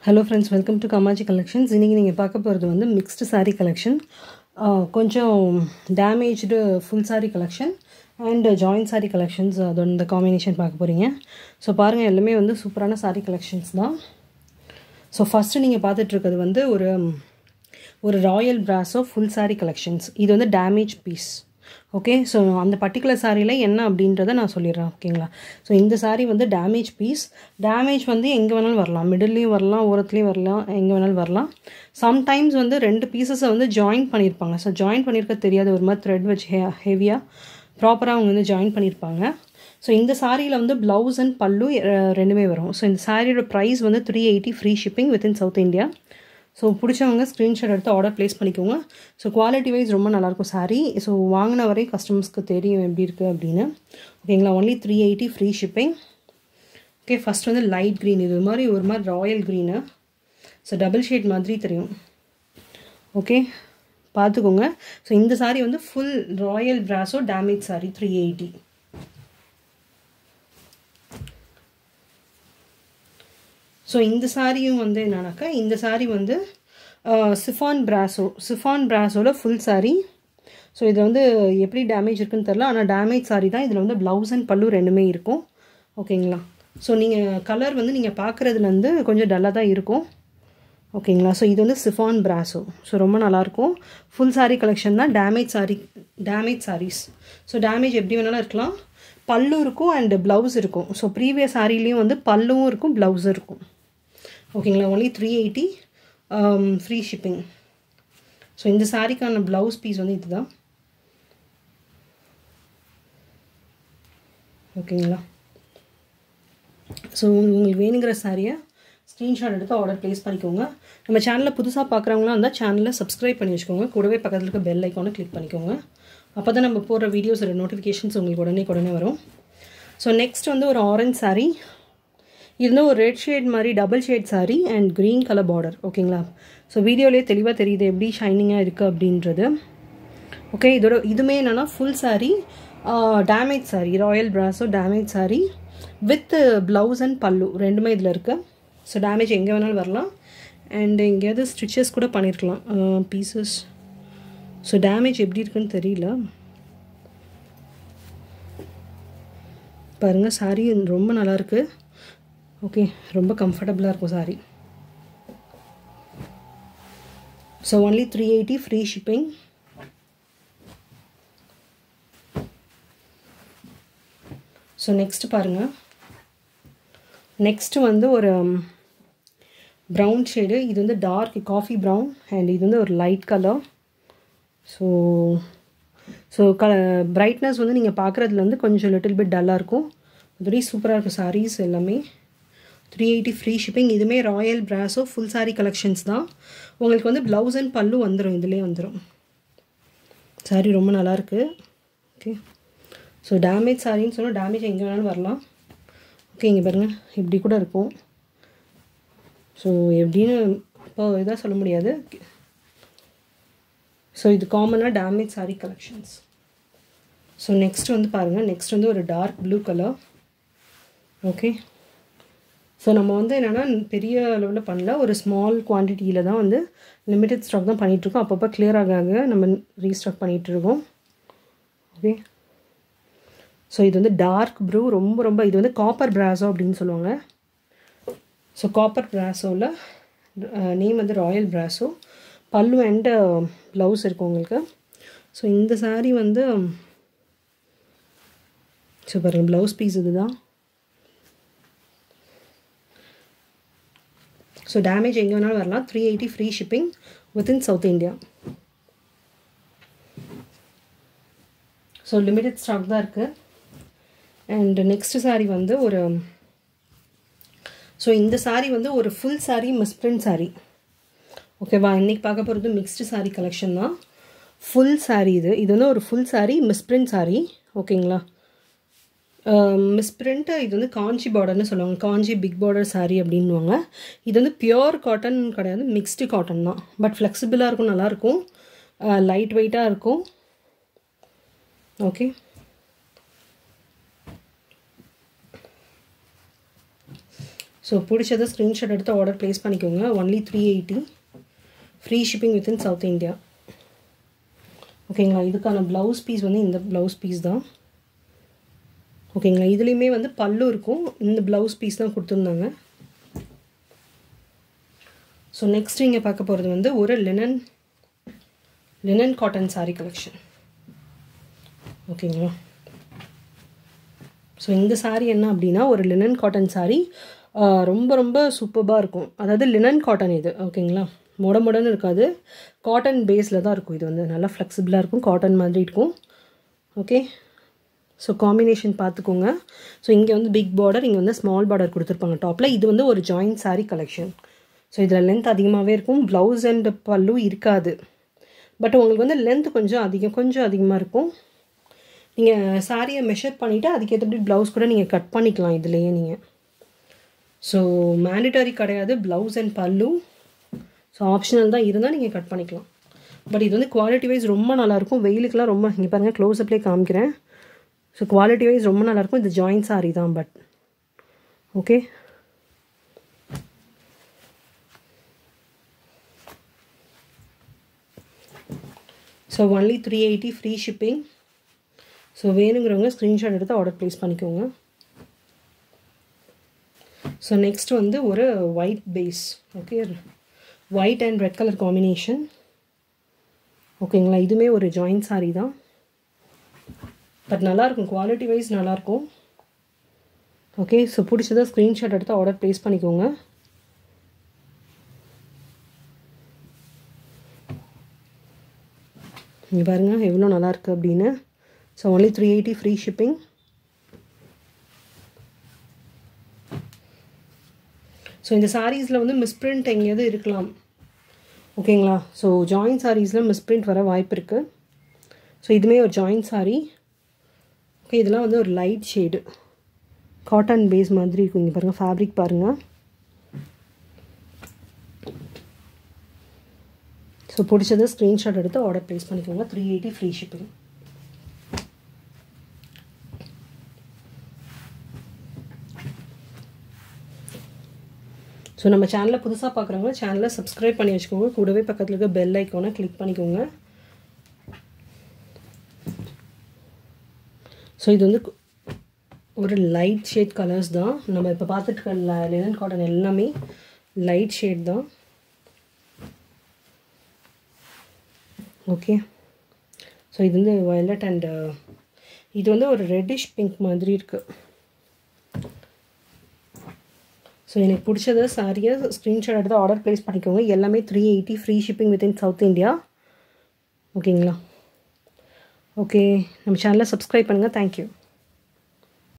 hello friends welcome to Kamaji collections இன்றைக்கி நீங்கள் பார்க்க போகிறது வந்து மிக்ஸ்டு saree கலெக்ஷன் கொஞ்சம் damaged full saree collection and joint saree collections அதோட இந்த காம்பினேஷன் பார்க்க போகிறீங்க ஸோ பாருங்கள் எல்லாமே வந்து சூப்பரான saree கலெக்ஷன்ஸ் தான் ஸோ ஃபஸ்ட்டு நீங்கள் பார்த்துட்ருக்கிறது வந்து ஒரு ஒரு royal brasso full saree collections இது வந்து டேமேஜ் பீஸ் ஓகே ஸோ அந்த பர்டிகுலர் சாரியில் என்ன அப்படின்றத நான் சொல்லிடுறேன் ஓகேங்களா ஸோ இந்த saree வந்து டேமேஜ் பீஸ் டேமேஜ் வந்து எங்கே வேணாலும் வரலாம் மிடில்லையும் வரலாம் ஓரத்துலேயும் வரலாம் எங்கே வேணாலும் வரலாம் சம்டைம்ஸ் வந்து ரெண்டு பீசஸை வந்து ஜாயின் பண்ணியிருப்பாங்க ஸோ ஜாயின் பண்ணியிருக்க தெரியாத ஒரு மாதிரி த்ரெட் வச்சு ஹே ஹெவியாக ப்ராப்பராக அவங்க வந்து ஜாயின் பண்ணியிருப்பாங்க ஸோ இந்த சாரியில் வந்து ப்ளவுஸ் அண்ட் பல்லு அஹ், ரெண்டுமே வரும் ஸோ இந்த சாரியோட ப்ரைஸ் வந்து three eighty free shipping within south India so பிடிச்சவங்க ஸ்க்ரீன்ஷாட் எடுத்து ஆர்டர் ப்ளேஸ் பண்ணிக்கோங்க ஸோ குவாலிட்டி வைஸ் ரொம்ப நல்லாயிருக்கும் சாரீ ஸோ வாங்கின வரை கஸ்டமர்ஸ்க்கு தெரியும் எப்படி இருக்குது அப்படின்னு ஓகேங்களா only three eighty free shipping okay first வந்து லைட் க்ரீன் இது ஒரு மாதிரி ஒரு மாதிரி royal green so double shade மாதிரி தெரியும் ஓகே பார்த்துக்கோங்க ஸோ இந்த saree வந்து full royal brasso damage saree three eighty so இந்த சாரியும் வந்து என்னன்னாக்கா இந்த saree வந்து சிஃபான் பிராசோ சிஃபான் பிராசோவில் ஃபுல் saree ஸோ இதில் வந்து எப்படி டேமேஜ் இருக்குன்னு தெரில ஆனால் டேமேஜ் saree தான் இதில் வந்து ப்ளவுஸ் அண்ட் பல்லு ரெண்டுமே இருக்கும் ஓகேங்களா ஸோ நீங்கள் கலர் வந்து நீங்கள் பார்க்குறதுலேருந்து கொஞ்சம் டல்லாக தான் இருக்கும் ஓகேங்களா ஸோ இது வந்து சிஃபான் பிராசோ ஸோ ரொம்ப நல்லாயிருக்கும் ஃபுல் saree கலெக்ஷன் தான் damage saree damage sarees so damage எப்படி வேணாலும் இருக்கலாம் பல்லு இருக்கும் அண்ட் ப்ளவுஸ் இருக்கும் ஸோ ப்ரீவியஸ் சாரிலையும் வந்து பல்லுவும் இருக்கும் ப்ளவுஸும் இருக்கும் ஓகேங்களா only three eighty free shipping so இந்த சாரிக்கான ப்ளவுஸ் பீஸ் வந்து இதுதான் ஓகேங்களா ஸோ உங்களுக்கு வேணுங்கிற சாரியை ஸ்க்ரீன்ஷாட் எடுத்து ஆர்டர் ப்ளேஸ் பண்ணிக்கோங்க நம்ம சேனலில் புதுசாக பார்க்குறவங்களாம் இருந்தால் சேனலில் சப்ஸ்கிரைப் பண்ணி வச்சுக்கோங்க கூடவே பக்கத்தில் இருக்க பெல் ஐக்கானை கிளிக் பண்ணிக்கோங்க அப்போ தான் நம்ம போடுற வீடியோஸோட நோட்டிஃபிகேஷன்ஸ் உங்களுக்கு உடனே உடனே வரும் ஸோ நெக்ஸ்ட் வந்து ஒரு ஆரஞ்ச் saree இது வந்து ஒரு ரெட் ஷேட் மாதிரி double shade saree and green colour border ஓகேங்களா ஸோ வீடியோலேயே தெளிவாக தெரியுது எப்படி ஷைனிங்காக இருக்குது அப்படின்றது ஓகே இதோட இதுமே என்னென்னா full saree damage saree royal brasso damage saree with blouse and பல்லு ரெண்டுமே இதில் இருக்குது ஸோ டேமேஜ் எங்கே வேணாலும் வரலாம் அண்ட் எங்கேயாவது ஸ்டிச்சஸ் கூட பண்ணியிருக்கலாம் பீசஸ் ஸோ டேமேஜ் எப்படி இருக்குன்னு தெரியல பாருங்கள் saree ரொம்ப நல்லாயிருக்கு ஓகே ரொம்ப கம்ஃபர்டபுளாக இருக்கும் saree so only three eighty free shipping so next பாருங்கள் நெக்ஸ்ட் வந்து ஒரு ப்ரௌன் ஷேடு இது வந்து டார்க் காஃபி ப்ரௌன் அண்ட் இது வந்து ஒரு லைட் கலர் ஸோ ஸோ க பிரைட்னஸ் வந்து நீங்கள் பார்க்குறதுல வந்து கொஞ்சம் லிட்டில் பிட் டல்லாக இருக்கும் அதுபடி சூப்பராக இருக்கும் sarees எல்லாமே த்ரீ எயிட்டி ஃப்ரீ ஷிப்பிங் இதுவுமே royal brasso full saree collections தான் உங்களுக்கு வந்து ப்ளவுஸ் அண்ட் பல்லு வந்துடும் இதுலேயே வந்துடும் saree ரொம்ப நல்லாயிருக்கு ஓகே ஸோ டேமேஜ் சாரின்னு சொன்னால் டேமேஜ் எங்கே வேணாலும் வரலாம் ஓகே இங்கே பாருங்கள் இப்படி கூட இருக்கும் ஸோ எப்படின்னு இப்போ இதாக சொல்ல முடியாது ஸோ இது காமனாக damage saree collections so next வந்து பாருங்கள் நெக்ஸ்ட் வந்து ஒரு dark blue colour okay so நம்ம வந்து என்னென்னா பெரிய அளவில் பண்ணல ஒரு ஸ்மால் குவான்டிட்டியில் தான் வந்து லிமிட்டட் ஸ்டாக் தான் பண்ணிகிட்ருக்கோம் அப்பப்போ clear ஆக ஆக நம்ம ரீஸ்டாக் பண்ணிகிட்ருக்கோம் ஓகே ஸோ இது வந்து டார்க் ப்ளூ ரொம்ப ரொம்ப இது வந்து காப்பர் பிராசோ அப்படின்னு சொல்லுவாங்க ஸோ காப்பர் பிராசோவில் நேம் வந்து ராயல் பிராசோ பல்லு அண்ட் ப்ளவுஸ் இருக்கும் உங்களுக்கு ஸோ இந்த saree வந்து ஸோ பாருங்கள் ப்ளவுஸ் பீஸ் இதுதான் ஸோ டேமேஜ் எங்கே வேணாலும் வரலாம் three eighty free shipping within south India so limited stock தான் இருக்குது அண்ட் நெக்ஸ்ட் saree வந்து ஒரு ஸோ இந்த saree வந்து ஒரு ஃபுல் saree மிஸ்பிரிண்ட் saree ஓகேவா இன்றைக்கி பார்க்க போகிறது மிக்ஸ்டு saree கலெக்ஷன் தான் ஃபுல் saree இது இது வந்து ஒரு ஃபுல் saree மிஸ்பிரிண்ட் saree ஓகேங்களா மிஸ்பிரிண்ட் இது வந்து காஞ்சி பார்டர்னு சொல்லுவாங்க காஞ்சி பிக் பார்டர் saree அப்படின்வாங்க இது வந்து பியோர் காட்டன் கிடையாது மிக்ஸ்டு காட்டன் தான் பட் ஃப்ளெக்சிபிளாக இருக்கும் நல்லாயிருக்கும் லைட் வெயிட்டாக இருக்கும் ஓகே ஸோ பிடிச்சதை ஸ்க்ரீன்ஷாட் எடுத்து ஆர்டர் ப்ளேஸ் பண்ணிக்கோங்க only three eighty free shipping within south India ஓகேங்களா இதுக்கான ப்ளவுஸ் பீஸ் வந்து இந்த ப்ளவுஸ் பீஸ் தான் ஓகேங்களா இதுலேயுமே வந்து பல்லு இருக்கும் இந்த ப்ளவுஸ் பீஸ் தான் கொடுத்துருந்தாங்க ஸோ நெக்ஸ்ட் இங்கே பார்க்க போகிறது வந்து ஒரு linen linen cotton saree collection ஓகேங்களா ஸோ இந்த சாரீ என்ன அப்படின்னா ஒரு லினன் காட்டன் சாரீ ரொம்ப ரொம்ப சூப்பராக இருக்கும் அதாவது லினன் காட்டன் இது ஓகேங்களா மொட மொடன்னு இருக்காது காட்டன் பேஸில் தான் இருக்கும் இது வந்து நல்லா ஃப்ளெக்சிபிளாக இருக்கும் காட்டன் மாதிரி இருக்கும் ஓகே ஸோ காம்பினேஷன் பார்த்துக்கோங்க ஸோ இங்கே வந்து பிக் பார்டர் இங்கே வந்து ஸ்மால் பார்டர் கொடுத்துருப்பாங்க டாப்பில் இது வந்து ஒரு ஜாயிண்ட் சாரீ கலெக்ஷன் ஸோ இதில் லென்த் அதிகமாகவே இருக்கும் ப்ளவுஸ் அண்ட் பல்லு இருக்காது பட் உங்களுக்கு வந்து லென்த் கொஞ்சம் அதிகம் கொஞ்சம் அதிகமாக இருக்கும் நீங்கள் சாரியை மெஷர் பண்ணிவிட்டு அதுக்கேற்றபடி ப்ளவுஸ் கூட நீங்கள் கட் பண்ணிக்கலாம் இதுலேயே நீங்கள் ஸோ மேண்டிட்டரி கிடையாது ப்ளவுஸ் அண்ட் பல்லு ஸோ ஆப்ஷனல் தான் இருந்தால் நீங்கள் கட் பண்ணிக்கலாம் பட் இது வந்து குவாலிட்டி வைஸ் ரொம்ப நல்லாயிருக்கும் வெயிலுக்கெலாம் ரொம்ப இங்கே பாருங்கள் க்ளோஸ்அப்லேயே காமிக்கிறேன் ஸோ குவாலிட்டி வைஸ் ரொம்ப நல்லாயிருக்கும் இது ஜாயின்ட் சாரி தான் but okay so only three eighty free shipping so வேணுங்கிறவங்க ஸ்க்ரீன்ஷாட் எடுத்து ஆர்டர் ப்ளேஸ் பண்ணிக்கோங்க ஸோ நெக்ஸ்ட் வந்து ஒரு white base okay white and red colour combination ஓகேங்களா இதுவுமே ஒரு ஜாயின்ட் சாரீ தான் பட் நல்லாயிருக்கும் குவாலிட்டி வைஸ் நல்லாயிருக்கும் ஓகே ஸோ பிடிச்சதை ஸ்க்ரீன்ஷாட் எடுத்து ஆர்டர் ப்ளேஸ் பண்ணிக்கோங்க இங்கே பாருங்கள் எவ்வளோ நல்லாயிருக்கு அப்படின்னு so only three eighty free shipping so இந்த சாரீஸில் வந்து மிஸ்பிரிண்ட் எங்கேயாவது இருக்கலாம் ஓகேங்களா ஸோ ஜாயின்ட் சாரீஸில் மிஸ்பிரிண்ட் வர வாய்ப்பு இருக்குது ஸோ இதுவுமே ஒரு ஜாயின்ட் சாரீ ஓகே இதெல்லாம் வந்து ஒரு லைட் ஷேடு காட்டன் பேஸ் மாதிரி இருக்கும் இங்கே பாருங்கள் ஃபேப்ரிக் பாருங்கள் ஸோ பிடிச்சதை ஸ்க்ரீன்ஷாட் எடுத்து ஆர்டர் ப்ளேஸ் பண்ணிக்கோங்க three eighty free shipping so நம்ம சேனலில் புதுசாக பார்க்குறவங்க சேனலை சப்ஸ்கிரைப் பண்ணி வச்சுக்கோங்க கூடவே பக்கத்தில் இருக்க பெல் ஐக்கானை கிளிக் பண்ணிக்கோங்க ஸோ இது வந்து ஒரு லைட் ஷேட் கலர்ஸ் தான் நம்ம இப்போ பார்த்துட்டு இருக்க லினன் காட்டன் எல்லாமே லைட் ஷேட் தான் ஓகே ஸோ இது வந்து வயலட் அண்ட் இது வந்து ஒரு ரெட்டிஷ் பிங்க் மாதிரி இருக்குது ஸோ எனக்கு பிடிச்சத சாரியை ஸ்க்ரீன்ஷாட் எடுத்து ஆர்டர் ப்ளேஸ் பண்ணிக்கோங்க எல்லாமே three eighty free shipping within south India ஓகேங்களா ஓகே நம்ம சேனலை சப்ஸ்கிரைப் பண்ணுங்கள் தேங்க்யூ